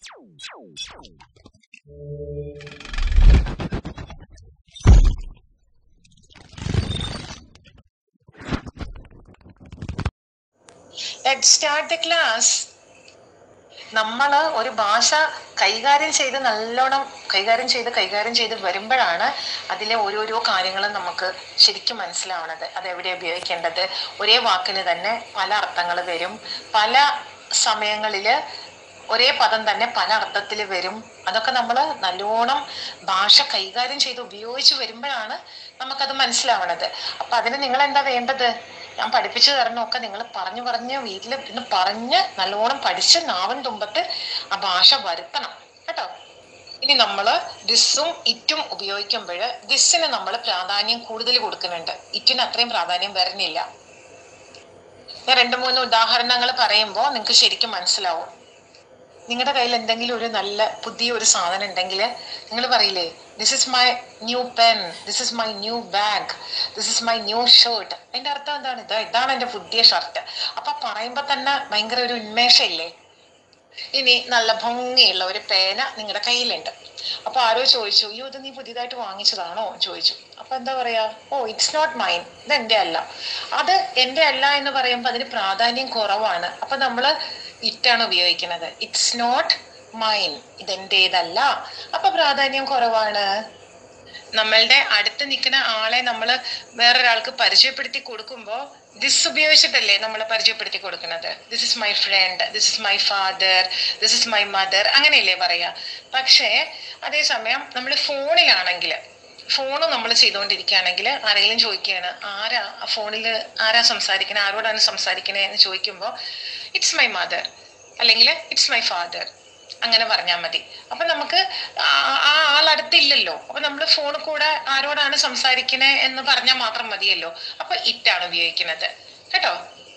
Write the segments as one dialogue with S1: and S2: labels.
S1: let start the class നമ്മൾ ഒരു ഭാഷ കൈകാര്യം ചെയ്ത് നല്ലോണം കൈകാര്യം ചെയ്ത് കൈകാര്യം ചെയ്ത് വരുമ്പോഴാണ് അതിലെ ഓരോരോ കാര്യങ്ങളും നമുക്ക് ശരിക്കും മനസ്സിലാവണത് അത് എവിടെ ഉപയോഗിക്കേണ്ടത് ഒരേ വാക്കിന് തന്നെ പല അർത്ഥങ്ങൾ വരും പല സമയങ്ങളിൽ ഒരേ പദം തന്നെ പല അർത്ഥത്തിൽ വരും അതൊക്കെ നമ്മൾ നല്ലോണം ഭാഷ കൈകാര്യം ചെയ്ത് ഉപയോഗിച്ച് വരുമ്പോഴാണ് നമുക്കത് മനസ്സിലാവണത് അപ്പൊ അതിന് നിങ്ങൾ എന്താ വേണ്ടത് ഞാൻ പഠിപ്പിച്ചു തരണമൊക്കെ നിങ്ങൾ പറഞ്ഞു പറഞ്ഞ് വീട്ടിൽ ഇന്ന് പറഞ്ഞ് നല്ലോണം പഠിച്ച് നാവൻ തുമ്പത്ത് ആ ഭാഷ വരുത്തണം കേട്ടോ ഇനി നമ്മൾ ദിസ്സും ഇറ്റും ഉപയോഗിക്കുമ്പോൾ ദിസ്സിന് നമ്മൾ പ്രാധാന്യം കൂടുതൽ കൊടുക്കുന്നുണ്ട് ഇറ്റിന് അത്രയും പ്രാധാന്യം വരുന്നില്ല ഞാൻ രണ്ട് മൂന്ന് ഉദാഹരണങ്ങൾ പറയുമ്പോൾ നിങ്ങൾക്ക് ശരിക്കും മനസ്സിലാവും നിങ്ങളുടെ കയ്യിൽ എന്തെങ്കിലും ഒരു നല്ല പുതിയ ഒരു സാധനം ഉണ്ടെങ്കിൽ നിങ്ങൾ പറയില്ലേ this is my new pen this is my new bag this is my new shirt അതിന്റെ അർത്ഥം എന്താണ് ഇത് ഇതാണ് എന്റെ പുതിയ ഷർട്ട് അപ്പൊ പറയുമ്പോ തന്നെ ഭയങ്കര ഒരു ഉന്മേഷം ഇല്ലേ ഇനി നല്ല ഭംഗിയുള്ള ഒരു പേന നിങ്ങളുടെ കയ്യിലുണ്ട് അപ്പൊ ആരോ ചോദിച്ചു അയ്യോ ഇത് നീ പുതിയതായിട്ട് വാങ്ങിച്ചതാണോ ചോദിച്ചു അപ്പൊ എന്താ പറയാ ഓ ഇറ്റ്സ് നോട്ട് മൈൻ ഇത് എന്റെ അല്ല അത് എന്റെ അല്ല എന്ന് പറയുമ്പോൾ അതിന് പ്രാധാന്യം കുറവാണ് അപ്പൊ നമ്മള് ഇറ്റാണ് ഉപയോഗിക്കുന്നത് ഇറ്റ്സ് നോട്ട് മൈൻ ഇതെന്റേതല്ല അപ്പൊ പ്രാധാന്യം കുറവാണ് നമ്മളുടെ അടുത്ത് നിൽക്കുന്ന ആളെ നമ്മൾ വേറൊരാൾക്ക് പരിചയപ്പെടുത്തി കൊടുക്കുമ്പോൾ ദിസ് ഉപയോഗിച്ചിട്ടല്ലേ നമ്മൾ പരിചയപ്പെടുത്തി കൊടുക്കുന്നത് this is my friend this is my father this is my mother അങ്ങനെയല്ലേ പറയാ പക്ഷേ അതേസമയം നമ്മൾ ഫോണിലാണെങ്കിൽ ഫോണ് നമ്മൾ ചെയ്തുകൊണ്ടിരിക്കുകയാണെങ്കിൽ ആരെങ്കിലും ചോദിക്കുകയാണ് ആരാ ഫോണിൽ ആരാ സംസാരിക്കണേ ആരോടാണ് സംസാരിക്കണേ എന്ന് ചോദിക്കുമ്പോൾ ഇറ്റ്സ് മൈ മദർ അല്ലെങ്കിൽ ഇറ്റ്സ് മൈ ഫാദർ അങ്ങനെ പറഞ്ഞാൽ മതി അപ്പൊ നമുക്ക് ആ- ആ ആൾ അടുത്തില്ലല്ലോ അപ്പൊ നമ്മൾ ഫോണിൽ കൂടെ ആരോടാണ് സംസാരിക്കണേ എന്ന് പറഞ്ഞാൽ മാത്രം മതിയല്ലോ അപ്പൊ ഇറ്റാണ് ഉപയോഗിക്കുന്നത് കേട്ടോ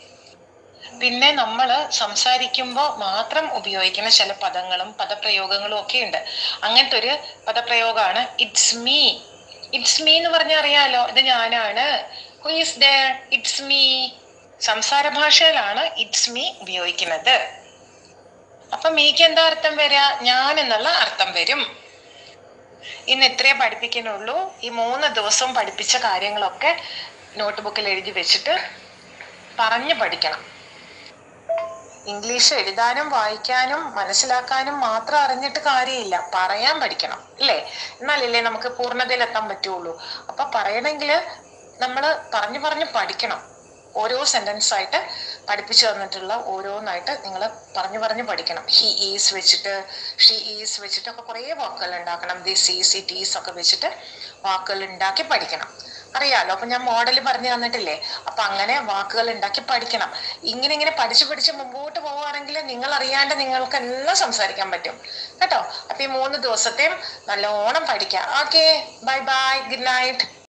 S1: പിന്നെ നമ്മൾ സംസാരിക്കുമ്പോൾ മാത്രം ഉപയോഗിക്കുന്ന ചില പദങ്ങളും പദപ്രയോഗങ്ങളും ഒക്കെ ഉണ്ട് അങ്ങനത്തെ ഒരു പദപ്രയോഗമാണ് ഇറ്റ്സ് മീ ഇറ്റ്സ് മീ എന്ന് പറഞ്ഞാൽ അറിയാലോ ഇത് ഞാനാണ് who is there it's me സംസാര ഭാഷയിലാണ് ഇറ്റ്സ് മീ ഉപയോഗിക്കുന്നത് അപ്പൊ മീക്ക് എന്താ അർത്ഥം വരിക ഞാൻ എന്നുള്ള അർത്ഥം വരും ഇന്ന് ഇത്രേ പഠിപ്പിക്കുന്നുള്ളൂ ഈ മൂന്ന് ദിവസം പഠിപ്പിച്ച കാര്യങ്ങളൊക്കെ നോട്ട് ബുക്കിൽ എഴുതി വെച്ചിട്ട് പറഞ്ഞു പഠിക്കണം ഇംഗ്ലീഷ് എഴുതാനും വായിക്കാനും മനസ്സിലാക്കാനും മാത്രം അറിഞ്ഞിട്ട് കാര്യമില്ല പറയാൻ പഠിക്കണം അല്ലേ എന്നാലല്ലേ നമുക്ക് പൂർണ്ണതയിലെത്താൻ പറ്റുള്ളൂ അപ്പൊ പറയണമെങ്കിൽ നമ്മൾ പറഞ്ഞു പറഞ്ഞു പഠിക്കണം ഓരോ സെന്റൻസ് ആയിട്ട് പഠിപ്പിച്ചു തന്നിട്ടുള്ള ഓരോന്നായിട്ട് നിങ്ങൾ പറഞ്ഞു പറഞ്ഞു പഠിക്കണം ഹി ഈസ് വെച്ചിട്ട് ഷീ ഈസ് വെച്ചിട്ടൊക്കെ കുറേ വാക്കുകൾ ഉണ്ടാക്കണം ദിസ് ഈസ് ഇറ്റ് ഈസ് ഒക്കെ വെച്ചിട്ട് വാക്കുകൾ ഉണ്ടാക്കി പഠിക്കണം അറിയാലോ അപ്പൊ ഞാൻ മോഡൽ പറഞ്ഞു തന്നിട്ടില്ലേ അപ്പൊ അങ്ങനെ വാക്കുകൾ ഉണ്ടാക്കി പഠിക്കണം ഇങ്ങനെ ഇങ്ങനെ പഠിച്ച് പഠിച്ച് മുമ്പോട്ട് പോവുകയാണെങ്കിൽ നിങ്ങൾ അറിയാണ്ട് നിങ്ങൾക്ക് എല്ലാം സംസാരിക്കാൻ പറ്റും കേട്ടോ അപ്പൊ ഈ മൂന്ന് ദിവസത്തെയും നല്ലോണം പഠിക്കാം okay bye bye good night